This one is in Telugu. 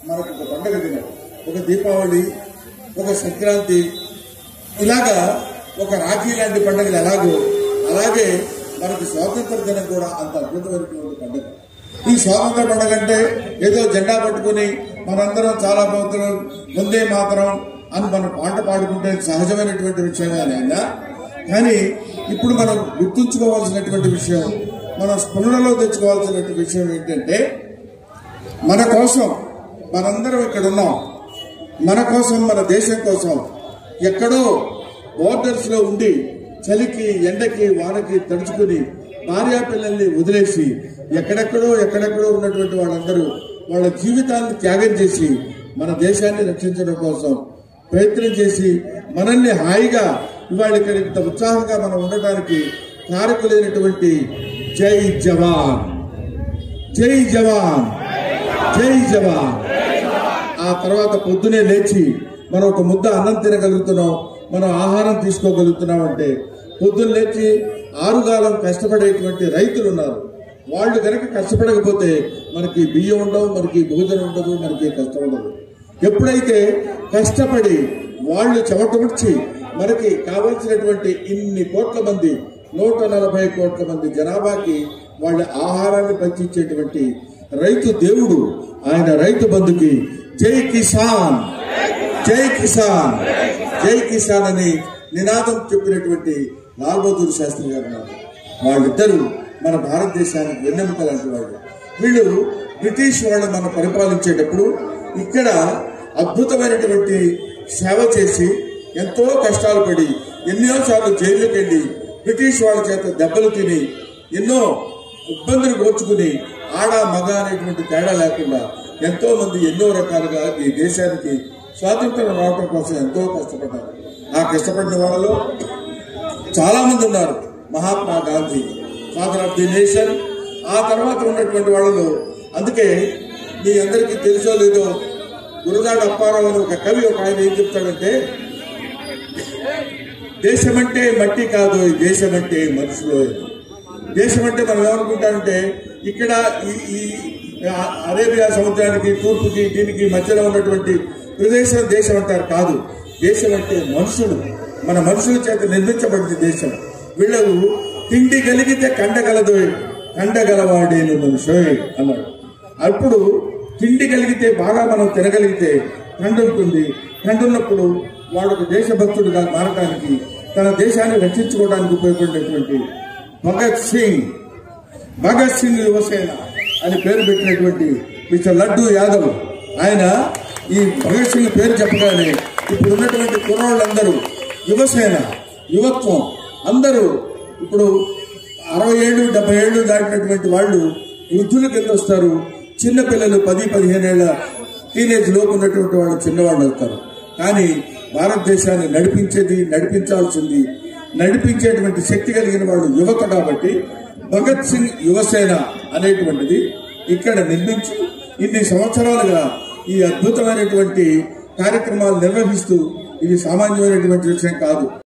మనకు ఒక పండుగ దినం ఒక దీపావళి ఒక సంక్రాంతి ఇలాగా ఒక రాఖీ లాంటి పండుగలు ఎలాగో అలాగే మనకి స్వాతంత్ర దినం కూడా అంత అద్భుతమైనటువంటి పండుగ ఈ స్వాతంత్ర పండుగ అంటే ఏదో జెండా పట్టుకుని మనందరం చాలా భక్తులు ముందే మాత్రం అని మనం పాట పాడుకుంటే సహజమైనటువంటి విషయమే అయినా కానీ ఇప్పుడు మనం గుర్తుంచుకోవాల్సినటువంటి విషయం మనం స్ఫురణలో తెచ్చుకోవాల్సినటువంటి విషయం ఏంటంటే మన కోసం మనందరం ఇక్కడ ఉన్నాం మన కోసం మన దేశం కోసం ఎక్కడో బోర్డర్స్ లో ఉండి చలికి ఎండకి వానకి తడుచుకుని భార్యా పిల్లల్ని వదిలేసి ఎక్కడెక్కడో ఎక్కడెక్కడో ఉన్నటువంటి వాళ్ళందరూ వాళ్ళ జీవితాన్ని త్యాగం చేసి మన దేశాన్ని రక్షించడం కోసం ప్రయత్నం చేసి మనల్ని హాయిగా ఇవాళ ఇక్కడ ఇంత ఉత్సాహంగా మనం ఉండటానికి కారకులైనటువంటి జై జవాన్ జై జవాన్ జై జవాన్ ఆ తర్వాత పొద్దునే లేచి మనం ఒక ముద్ద అన్నం తినగలుగుతున్నాం మనం ఆహారం తీసుకోగలుగుతున్నాం అంటే పొద్దున్న లేచి ఆరుగాలం కష్టపడేటువంటి రైతులు ఉన్నారు వాళ్ళు కనుక కష్టపడకపోతే మనకి బియ్యం ఉండవు మనకి భోజనం ఉండదు మనకి కష్టం ఉండదు ఎప్పుడైతే కష్టపడి వాళ్ళు చెమటముడ్చి మనకి కావలసినటువంటి ఇన్ని కోట్ల మంది నూట నలభై కోట్ల మంది జనాభాకి వాళ్ళ ఆహారాన్ని పంచించేటువంటి రైతు దేవుడు ఆయన రైతు బంధుకి జై కిసాన్ జై కిసాన్ జై కిసాన్ అని నినాదం చెప్పినటువంటి లాల్ బహదూర్ శాస్త్రి గారు ఉన్నారు వాళ్ళిద్దరూ మన భారతదేశానికి వెన్నెముక లాంటి వాళ్ళు వీళ్ళు బ్రిటిష్ వాళ్ళు మనం పరిపాలించేటప్పుడు ఇక్కడ అద్భుతమైనటువంటి సేవ చేసి ఎంతో కష్టాలు పడి ఎన్నోసార్లు జైలుకి వెళ్ళి బ్రిటిష్ వాళ్ళ చేత దెబ్బలు తిని ఎన్నో ఇబ్బందులు కోర్చుకుని ఆడ మగ అనేటువంటి తేడా లేకుండా ఎంతో మంది ఎన్నో రకాలుగా ఈ దేశానికి స్వాతంత్రం రావడం కోసం ఎంతో కష్టపడ్డారు ఆ కష్టపడిన వాళ్ళలో చాలా మంది ఉన్నారు Mahatma Gandhi father of the nation ఆ తర్వాత ఉన్నటువంటి వాళ్ళలో అందుకే మీ అందరికీ తెలుసో లేదో గురుదాడు అప్పారావు అని ఒక కవి ఒక ఆయన ఏం చెప్తాడంటే దేశమంటే మట్టి కాదు ఈ దేశమంటే మనుషులు దేశం అంటే మనం ఏమనుకుంటామంటే ఇక్కడ ఈ ఈ అరేబియా సముద్రానికి తూర్పుకి దీనికి మధ్యలో ఉన్నటువంటి ప్రదేశం దేశం అంటారు కాదు దేశం అంటే మనుషులు మన మనుషుల చేత నిర్మించబడింది దేశం వీళ్ళు తిండి కలిగితే కండగలదు కండగలవాడేను మనుషోయ్ అన్నాడు అప్పుడు తిండి కలిగితే బాగా మనం తినగలిగితే కండ ఉంటుంది కండ ఉన్నప్పుడు వాడు దేశభక్తుడిగా మారడానికి తన దేశాన్ని రక్షించుకోవడానికి ఉపయోగపడినటువంటి భగత్ సింగ్ భగత్ సింగ్ యువసేన అని పేరు పెట్టినటువంటి మిస్టర్ లడ్డు యాదవ్ ఆయన ఈ భగత్ సింగ్ పేరు చెప్పగానే ఇప్పుడు ఉన్నటువంటి కుర్రోళ్ళందరూ యువసేన యువత్వం అందరూ ఇప్పుడు అరవై ఏళ్ళు డెబ్బై ఏళ్ళు దాటినటువంటి వాళ్ళు వృద్ధుల కింద వస్తారు చిన్న పిల్లలు పది పదిహేను ఏళ్ళ టీనేజ్ లోపు ఉన్నటువంటి వాళ్ళు చిన్నవాళ్ళు అవుతారు కానీ భారతదేశాన్ని నడిపించేది నడిపించాల్సింది నడిపించేటువంటి శక్తి కలిగిన వాళ్ళు యువత కాబట్టి భగత్ సింగ్ యువసేన అనేటువంటిది ఇక్కడ నిర్మించి ఇన్ని సంవత్సరాలుగా ఈ అద్భుతమైనటువంటి కార్యక్రమాలు నిర్వహిస్తూ ఇది సామాన్యమైనటువంటి విషయం కాదు